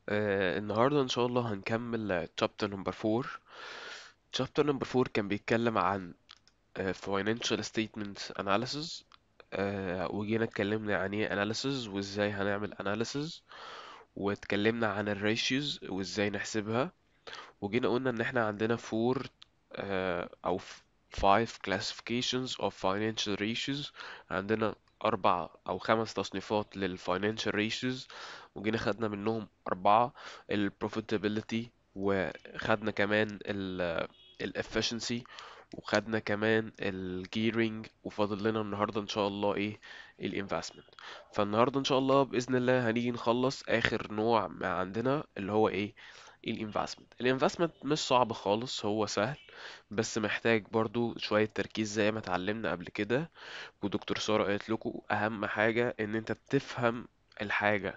آه، النهاردة إن شاء الله هنكمل chapter number 4 chapter number 4 كان بيتكلم عن آه، financial statements analysis آه، وجينا اتكلمنا عن ايه analysis وازاي هنعمل analysis واتكلمنا عن ال ratios وازاي نحسبها وجينا قلنا ان احنا عندنا 4 آه، او 5 classifications of financial ratios عندنا أربع أو خمس تصنيفات لل financial ratios وجينا خدنا منهم أربعة ال profitability وخدنا كمان ال ال efficiency وخدنا كمان ال gearing وفاضل لنا النهاردة إن شاء الله إيه ال investment فالنهاردة إن شاء الله بإذن الله هنيجي نخلص آخر نوع ما عندنا اللي هو إيه الانفستمنت الانفستمنت مش صعب خالص هو سهل بس محتاج برضو شوية تركيز زي ما اتعلمنا قبل كده ودكتور سارة قالت لكم اهم حاجة ان انت بتفهم الحاجة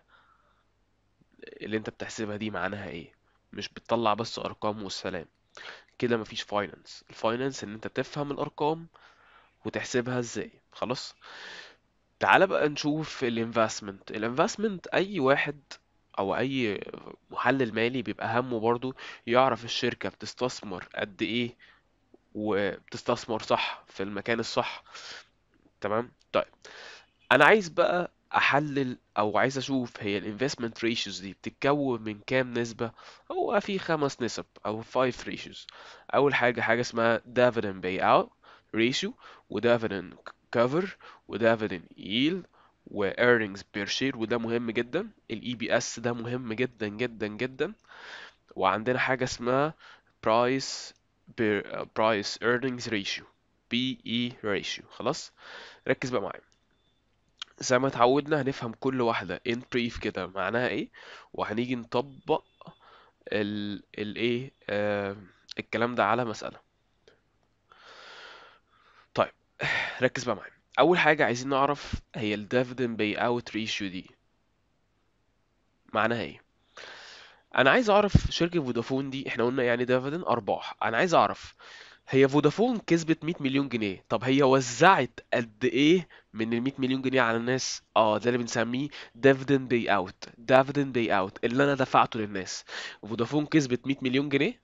اللي انت بتحسبها دي معناها ايه مش بتطلع بس ارقام والسلام كده مفيش فاينانس الفاينانس ان انت تفهم الارقام وتحسبها ازاي خلاص تعال بقى نشوف الانفستمنت الانفستمنت اي واحد او اي محلل مالي بيبقى همه برضو يعرف الشركة بتستثمر قد ايه وبتستثمر صح في المكان الصح تمام طيب انا عايز بقى احلل او عايز اشوف هي الانفستمنت ريشيوز دي بتتكون من كام نسبة هو في خمس نسب او 5 ريشيوز اول حاجة حاجة اسمها dividend payout ratio و dividend cover و dividend yield و earnings per share وده مهم جدا ال EPS ده مهم جدا جدا جدا وعندنا حاجة اسمها price per price earnings ratio PE ratio خلاص ركز بقى معايا زي ما اتعودنا هنفهم كل واحدة in brief كده معناها ايه وهنيجي نطبق ال الايه آه الكلام ده على مسألة طيب ركز بقى معايا اول حاجة عايزين نعرف هي ال dividend payout ratio دي معناها ايه انا عايز اعرف شركة فودافون دي احنا قلنا يعني ديفيدند ارباح انا عايز اعرف هي فودافون كسبت 100 مليون جنيه طب هي وزعت قد ايه من ال 100 مليون جنيه على الناس اه ده اللي بنسميه dividend باي اوت dividend باي اوت اللي انا دفعته للناس فودافون كسبت 100 مليون جنيه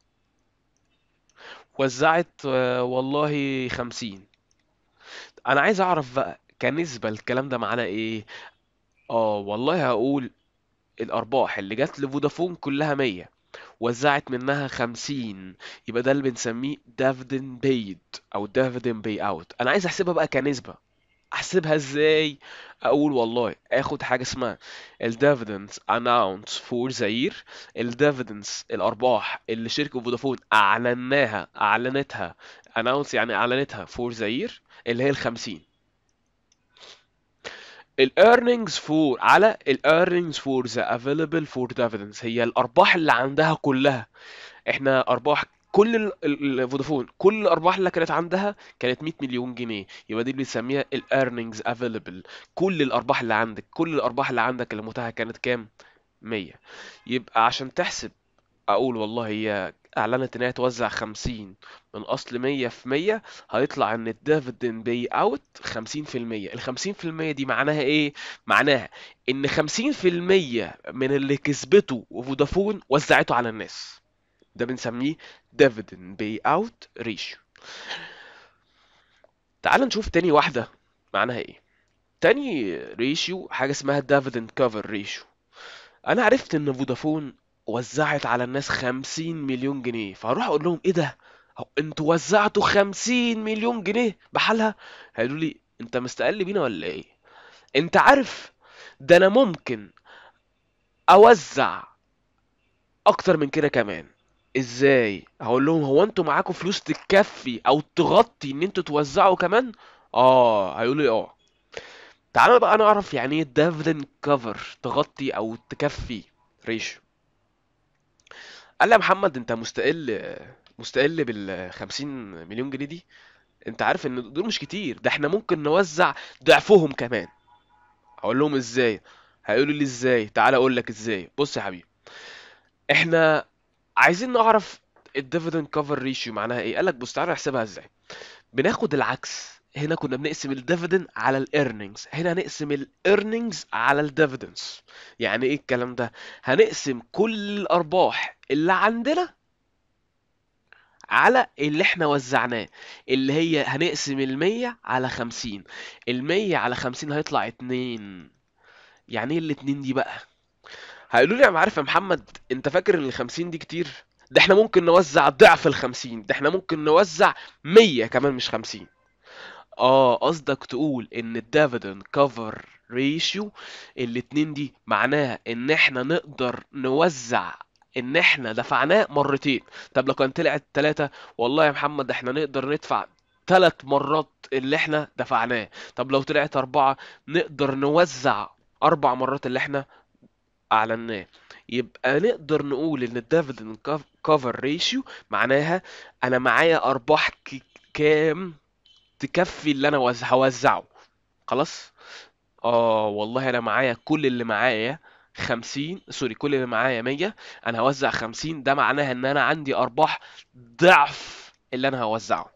وزعت آه، والله 50 انا عايز اعرف بقى كنسبة الكلام ده معناه ايه اه والله هقول الارباح اللي جت لفودافون كلها 100 وزعت منها 50 يبقى ده اللي بنسميه dividend paid او dividend payout انا عايز احسبها بقى كنسبة احسبها ازاي اقول والله اخد حاجة اسمها ال dividends announced for the year ال dividends الارباح اللي شركة فودافون اعلناها اعلنتها announce يعني اعلنتها for the year اللي هي ال 50 ال earnings for على ال earnings for the available for dividends هي الارباح اللي عندها كلها احنا ارباح كل ال- ال- الفودافون كل الارباح اللي كانت عندها كانت 100 مليون جنيه يبقى دي اللي بنسميها ال earnings available كل الارباح اللي عندك كل الارباح اللي عندك اللي متاحه كانت كام 100 يبقى عشان تحسب اقول والله هي اعلنت ان هي توزع 50 من اصل 100 في 100 هيطلع ان الديفيدند باي اوت 50% ال 50% دي معناها ايه معناها ان 50% من اللي كسبته فودافون وزعته على الناس ده بنسميه dividend payout ratio تعال نشوف تاني واحدة معناها ايه تاني ريشيو حاجة اسمها dividend cover ratio انا عرفت ان فودافون وزعت على الناس 50 مليون جنيه فهروح اقول لهم ايه ده هو انتوا وزعتوا 50 مليون جنيه بحالها هيقولوا لي انت مستقل بينا ولا ايه انت عارف ده انا ممكن اوزع اكتر من كده كمان ازاي هقول لهم هو انتوا معاكم فلوس تكفي او تغطي ان انتوا توزعوا كمان اه هيقولوا لي اه تعالى بقى نعرف يعني ايه dividend cover تغطي او تكفي ريشيو قال لي يا محمد انت مستقل مستقل بال 50 مليون جنيه دي انت عارف ان دول مش كتير ده احنا ممكن نوزع ضعفهم كمان اقول لهم ازاي هيقولوا لي ازاي تعالى اقول لك ازاي بص يا حبيبي احنا عايزين نعرف الديفيدند كفر ريشيو معناها ايه قال لك بص تعالى نحسبها ازاي بناخد العكس هنا كنا بنقسم الديفيدند على الايرنينجز هنا هنقسم الايرنينجز على الديفيدندز يعني ايه الكلام ده هنقسم كل الارباح اللي عندنا على اللي احنا وزعناه اللي هي هنقسم المية على خمسين المية على خمسين هيطلع اتنين يعني ايه الاتنين دي بقى هيقولوا لي يا عارف يا محمد انت فاكر ان الخمسين دي كتير ده احنا ممكن نوزع ضعف الخمسين ده احنا ممكن نوزع مية كمان مش خمسين اه قصدك تقول ان الديفيدند كفر ريشيو الاتنين دي معناها ان احنا نقدر نوزع ان احنا دفعناه مرتين طب لو كان طلعت تلاتة والله يا محمد احنا نقدر ندفع تلات مرات اللي احنا دفعناه طب لو طلعت اربعة نقدر نوزع اربع مرات اللي احنا اعلناه يبقى نقدر نقول ان الديفيدند كفر ريشيو معناها انا معايا ارباح ك- كام تكفي اللي انا وز- هوزعه خلاص اه والله انا معايا كل اللي معايا خمسين سوري كل اللي معايا مية انا هوزع خمسين ده معناها ان انا عندي ارباح ضعف اللي انا هوزعه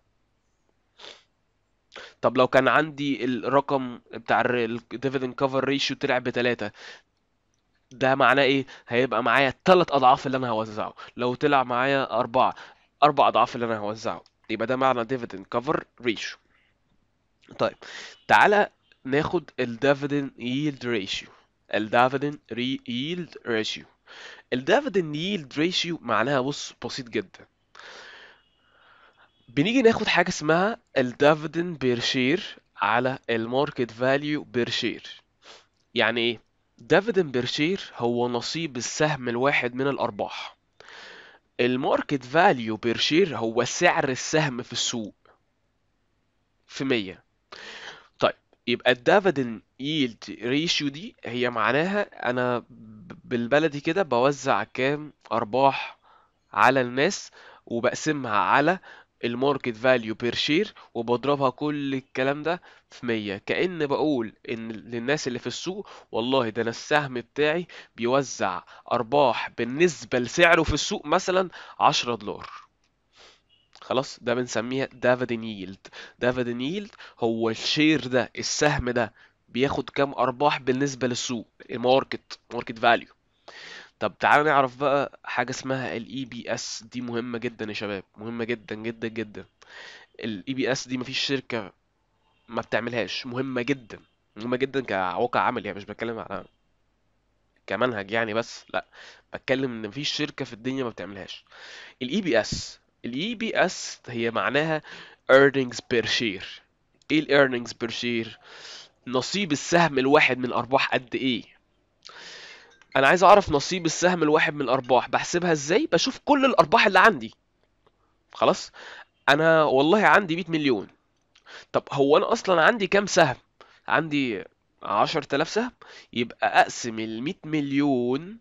طب لو كان عندي الرقم بتاع الديفيدند كفر ريشيو طلع بتلاتة ده معناه ايه هيبقى معايا تلات اضعاف اللي انا هوزعه لو طلع معايا اربعة اربع اضعاف اللي انا هوزعه يبقى ده معنى ديفيدند كفر ريشيو طيب تعالى ناخد الديفيدند ييلد ريشيو الديفيدند ييلد ريشيو الديفيدند ييلد ريشيو معناها بص بسيط جدا بنيجي ناخد حاجة اسمها الديفيدند بير شير على الماركت فاليو بير شير يعني ايه ديفيدند بير شير هو نصيب السهم الواحد من الارباح الماركت فاليو بير شير هو سعر السهم في السوق في 100 طيب يبقى الديفيدند ييلد ريشيو دي هي معناها انا ب- بالبلدي كده بوزع كام ارباح على الناس وبقسمها على الماركت فاليو بير شير وبضربها كل الكلام ده في 100 كأن بقول ان للناس اللي في السوق والله ده انا السهم بتاعي بيوزع ارباح بالنسبة لسعره في السوق مثلا 10 دولار خلاص ده بنسميها دافيدن ييلد دافيدن ييلد هو الشير ده السهم ده بياخد كام ارباح بالنسبه للسوق الماركت ماركت فاليو طب تعالى نعرف بقى حاجه اسمها الاي بي اس دي مهمه جدا يا شباب مهمه جدا جدا جدا الاي بي اس دي مفيش شركه ما بتعملهاش مهمه جدا مهمه جدا كواقع عملي يعني مش بتكلم على كمنهج يعني بس لا بتكلم ان مفيش شركه في الدنيا ما بتعملهاش الاي بي اس الاي بي اس هي معناها earnings per share ايه ال earnings per share نصيب السهم الواحد من الارباح قد ايه انا عايز اعرف نصيب السهم الواحد من الارباح بحسبها ازاي بشوف كل الارباح اللي عندي خلاص انا والله عندي 100 مليون طب هو انا اصلا عندي كام سهم عندي 10000 سهم يبقى اقسم ال 100 مليون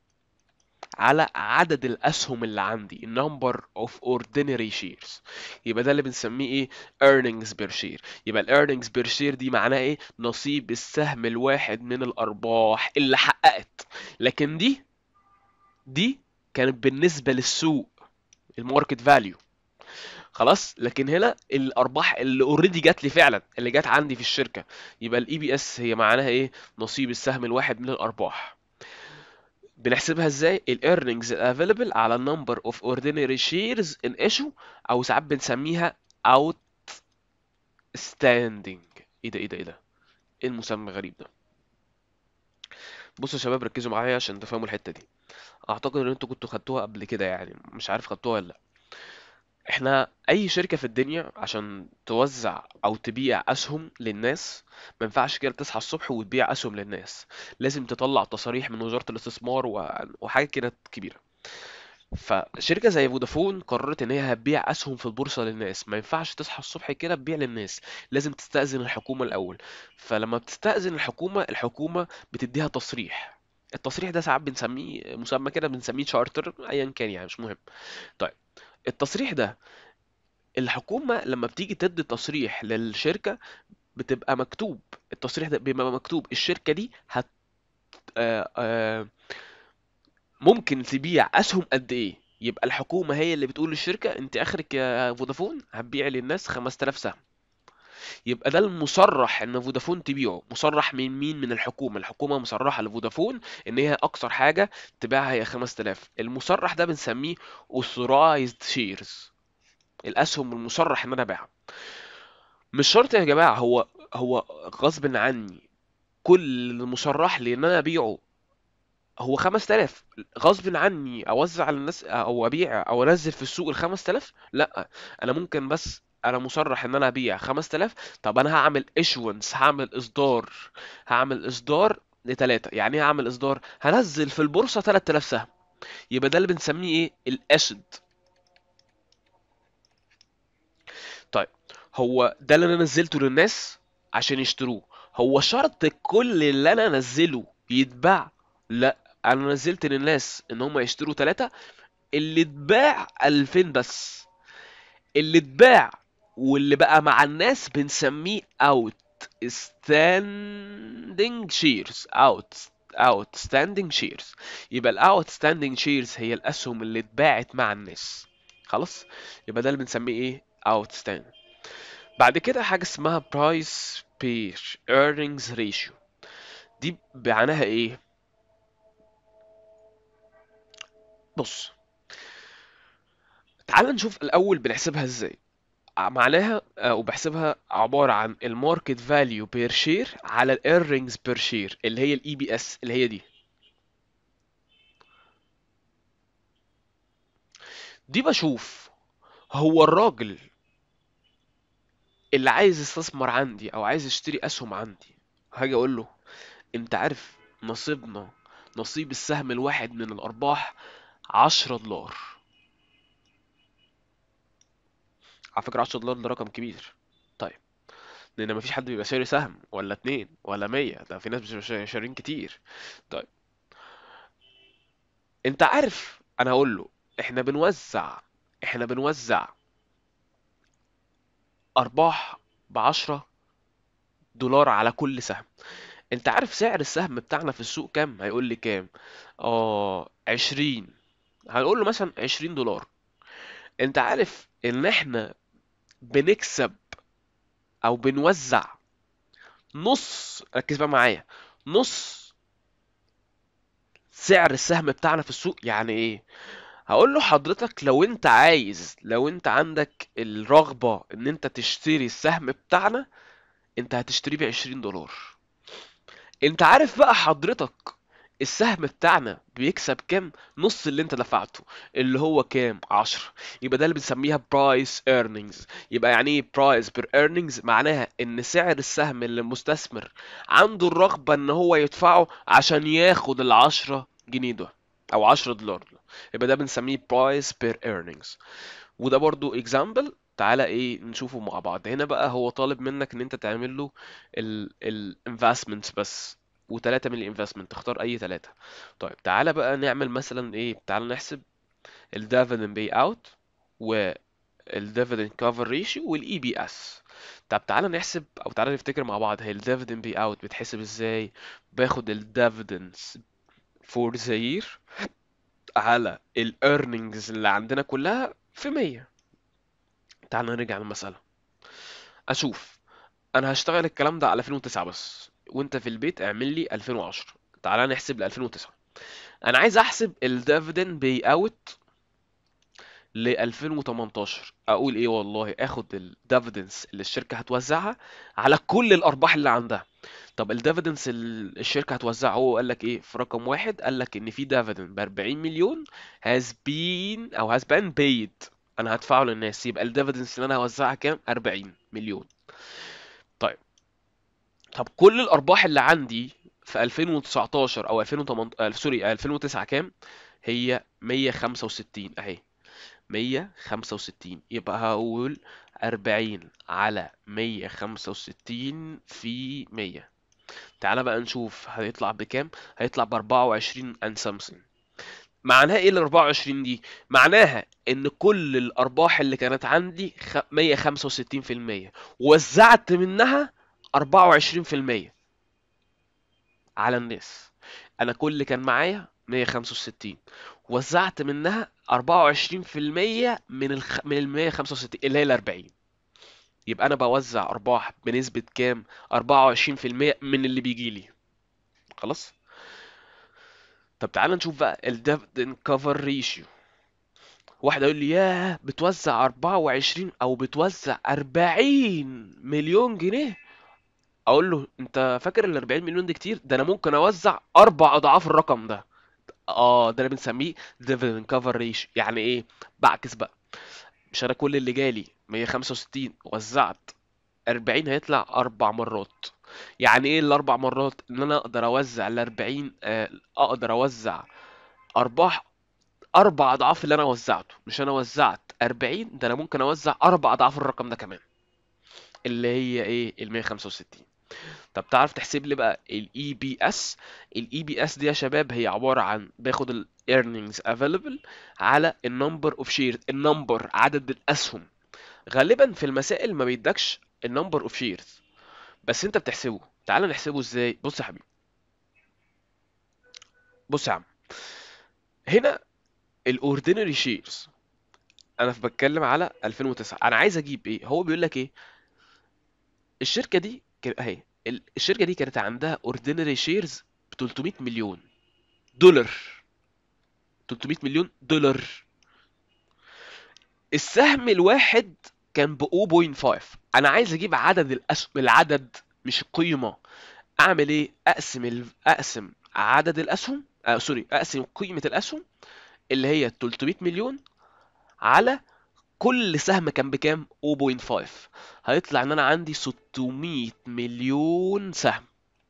على عدد الأسهم اللي عندي number of ordinary shares يبقى ده اللي بنسميه ايه earnings per share يبقى ال earnings per share دي معناها ايه نصيب السهم الواحد من الأرباح اللي حققت لكن دي دي كانت بالنسبة للسوق الماركت فاليو خلاص لكن هنا الارباح اللي اوريدي جات لي فعلا اللي جات عندي في الشركه يبقى الاي بي اس هي معناها ايه نصيب السهم الواحد من الارباح بنحسبها ازاي ال earnings available على number of ordinary shares in issue او ساعات بنسميها outstanding ايه ده ايه ده ايه ده ايه المسمى الغريب ده بصوا يا شباب ركزوا معايا عشان تفهموا الحتة دي اعتقد ان انتوا كنتوا خدتوها قبل كده يعني مش عارف خدتوها ولا لا احنا اي شركة في الدنيا عشان توزع او تبيع اسهم للناس ما ينفعش كده تصحى الصبح وتبيع اسهم للناس لازم تطلع تصاريح من وزارة الاستثمار و- وحاجة كده كبيرة فشركة زي فودافون قررت ان هي هتبيع اسهم في البورصة للناس ما ينفعش تصحى الصبح كده تبيع للناس لازم تستأذن الحكومة الاول فلما بتستأذن الحكومة الحكومة بتديها تصريح التصريح ده ساعات بنسميه مسمى كده بنسميه شارتر ايا كان يعني مش مهم طيب التصريح ده الحكومة لما بتيجي تدي تصريح للشركة بتبقى مكتوب التصريح ده بيبقى مكتوب الشركة دي هت آه، آه، ممكن تبيع اسهم قد ايه يبقى الحكومة هي اللي بتقول للشركة انت اخرك يا فودافون هتبيع للناس 5000 سهم يبقى ده المصرح ان فودافون تبيعه مصرح من مين من الحكومه الحكومه مصرحه لفودافون ان هي اكتر حاجه تبيعها هي 5000 المصرح ده بنسميه authorized shares الاسهم المصرح ان انا ابيعها مش شرط يا جماعه هو هو غصب عني كل المصرح لي ان انا ابيعه هو 5000 غصب عني اوزع على الناس او ابيع او انزل في السوق ال 5000 لا انا ممكن بس انا مصرح ان انا ابيع 5000 طب انا هعمل ايشونس هعمل اصدار هعمل اصدار لتلاتة يعني ايه هعمل اصدار هنزل في البورصة 3000 سهم يبقى ده اللي بنسميه ايه الاشد طيب هو ده اللي انا نزلته للناس عشان يشتروه هو شرط كل اللي انا انزله يتباع لا انا نزلت للناس ان هم يشتروا ثلاثة اللي اتباع 2000 بس اللي اتباع واللي بقى مع الناس بنسميه outstanding shares out outstanding shares يبقى ال outstanding shares هي الاسهم اللي اتباعت مع الناس خلاص يبقى ده اللي بنسميه ايه outstanding بعد كده حاجة اسمها price per earnings ratio دي معناها ايه بص تعال نشوف الاول بنحسبها ازاي معناها آه، وبحسبها عبارة عن الماركت فاليو بير شير على الايرنينجز بير شير اللي هي الاي بي اس اللي هي دي دي بشوف هو الراجل اللي عايز يستثمر عندي او عايز يشتري اسهم عندي هاجي اقول له انت عارف نصيبنا نصيب السهم الواحد من الارباح عشرة دولار على فكرة عشرة دولار ده رقم كبير طيب لان مفيش حد بيبقى شاري سهم ولا اتنين ولا مية ده في ناس بيبقوا شارين كتير طيب انت عارف انا هقول له احنا بنوزع احنا بنوزع ارباح بعشرة دولار على كل سهم انت عارف سعر السهم بتاعنا في السوق كام هيقول لي كام اه عشرين هنقول له مثلا عشرين دولار انت عارف ان احنا بنكسب او بنوزع نص ركز بقى معايا نص سعر السهم بتاعنا في السوق يعني ايه هقول له حضرتك لو انت عايز لو انت عندك الرغبة ان انت تشتري السهم بتاعنا انت هتشتريه بعشرين دولار انت عارف بقى حضرتك السهم بتاعنا بيكسب كام نص اللي انت دفعته اللي هو كام عشرة يبقى ده اللي بنسميها برايس earnings يبقى يعني ايه برايس بير earnings معناها ان سعر السهم اللي المستثمر عنده الرغبة ان هو يدفعه عشان ياخد العشرة جنيه ده او عشرة دولار ده يبقى ده بنسميه برايس بير earnings وده برضو example تعالى ايه نشوفه مع بعض هنا بقى هو طالب منك ان انت تعمل له ال ال investments بس وتلاتة من الانفستمنت تختار اي تلاتة طيب تعالى بقى نعمل مثلا ايه تعالى نحسب ال dividend payout وال dividend cover ratio والاي بي اس طب تعالى نحسب او تعالى نفتكر مع بعض هي ال dividend payout بتحسب ازاي باخد ال dividends for the year على ال earnings اللي عندنا كلها في 100 تعالى نرجع للمسألة اشوف انا هشتغل الكلام ده على 2009 بس وانت في البيت اعمل لي 2010 تعالى نحسب ل 2009 انا عايز احسب الديفيدند باي اوت ل 2018 اقول ايه والله اخد الديفيدنس اللي الشركه هتوزعها على كل الارباح اللي عندها طب الديفيدنس اللي الشركه هتوزعه هو قال لك ايه في رقم واحد قال لك ان في ديفيدند ب 40 مليون has been او has been paid انا هدفعه للناس يبقى الديفيدنس اللي انا هوزعها كام 40 مليون طيب طب كل الارباح اللي عندي في 2019 او 2018 سوري 2009 كام هي 165 اهي 165 يبقى هقول 40 على 165 في 100 تعالى بقى نشوف هيطلع بكام هيطلع ب 24 and something معناها ايه ال 24 دي معناها ان كل الارباح اللي كانت عندي 165% وزعت منها 24% على الناس انا كل اللي كان معايا 165 وزعت منها 24% من الخ... من ال 165 اللي هي ال 40 يبقى انا بوزع ارباح بنسبة كام 24% من اللي بيجي لي خلاص طب تعال نشوف بقى الديفيدند كفر ريشيو واحد يقول لي ياه بتوزع 24 او بتوزع 40 مليون جنيه اقول له انت فاكر ال 40 مليون دي كتير ده انا ممكن اوزع اربع اضعاف الرقم ده اه ده اللي بنسميه dividend cover ratio يعني ايه بعكس بقى مش انا كل اللي جالي 165 وزعت 40 هيطلع اربع مرات يعني ايه الاربع مرات ان انا اقدر اوزع ال 40 آه، اقدر اوزع ارباح اربع اضعاف اللي انا وزعته مش انا وزعت 40 ده انا ممكن اوزع اربع اضعاف الرقم ده كمان اللي هي ايه ال 165 طب تعرف تحسب لي بقى الاي بي اس الاي بي اس دي يا شباب هي عباره عن باخد ال earnings available على النمبر اوف شيرز النمبر عدد الاسهم غالبا في المسائل ما بيدكش النمبر اوف شيرز بس انت بتحسبه تعال نحسبه ازاي بص يا حبيبي بص يا عم هنا الاوردينري شيرز انا بتكلم على 2009 انا عايز اجيب ايه هو بيقول لك ايه الشركه دي كان- اهي ال- الشركه دي كانت عندها اوردينري شيرز ب 300 مليون دولار 300 مليون دولار السهم الواحد كان ب 0.5 انا عايز اجيب عدد الاسهم العدد مش القيمه اعمل ايه اقسم ال... اقسم عدد الاسهم آه سوري اقسم قيمه الاسهم اللي هي 300 مليون على كل سهم كان بكام 0.5 هيطلع ان انا عندي 600 مليون سهم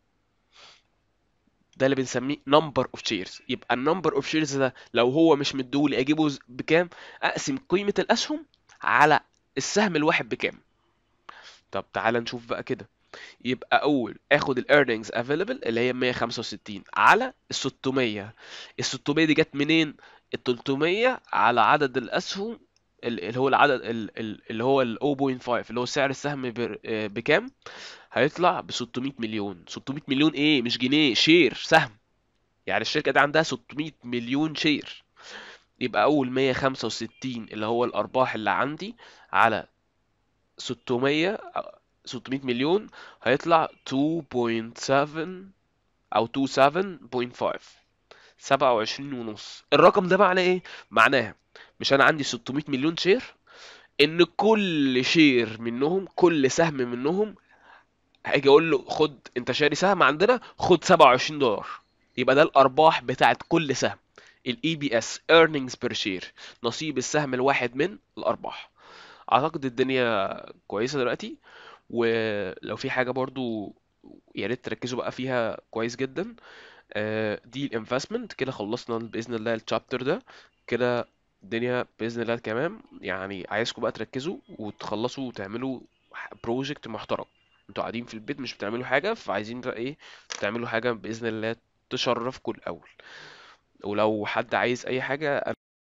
ده اللي بنسميه نمبر اوف شيرز يبقى النمبر اوف شيرز ده لو هو مش مديهولي اجيبه ز- بكام اقسم قيمة الاسهم على السهم الواحد بكام طب تعال نشوف بقى كده يبقى اول اخد ال earnings available اللي هي 165 على ال 600 ال 600 دي جت منين ال 300 على عدد الاسهم ال- اللي هو العدد ال- ال- اللي هو ال 0.5 اللي هو سعر السهم بر- آه، بكام هيطلع ب 600 مليون 600 مليون ايه مش جنيه شير سهم يعني الشركة دي عندها 600 مليون شير يبقى أول 165 اللي هو الأرباح اللي عندي على 600 600 مليون هيطلع 2.7 أو 27.5 27 ونص الرقم ده معناه ايه؟ معناها مش أنا عندي 600 مليون شير إن كل شير منهم كل سهم منهم هاجي اقول له خد انت شاري سهم عندنا خد 27 دولار يبقى ده الارباح بتاعت كل سهم الاي بي اس earnings per share نصيب السهم الواحد من الارباح اعتقد الدنيا كويسه دلوقتي ولو في حاجه برضو يا ريت تركزوا بقى فيها كويس جدا آه، دي الانفستمنت كده خلصنا باذن الله الشابتر ده كده الدنيا باذن الله تمام يعني عايزكم بقى تركزوا وتخلصوا وتعملوا بروجكت محترم انتوا قاعدين في البيت مش بتعملوا حاجه فعايزين بقى ايه تعملوا حاجه باذن الله تشرفكم الاول ولو حد عايز اي حاجه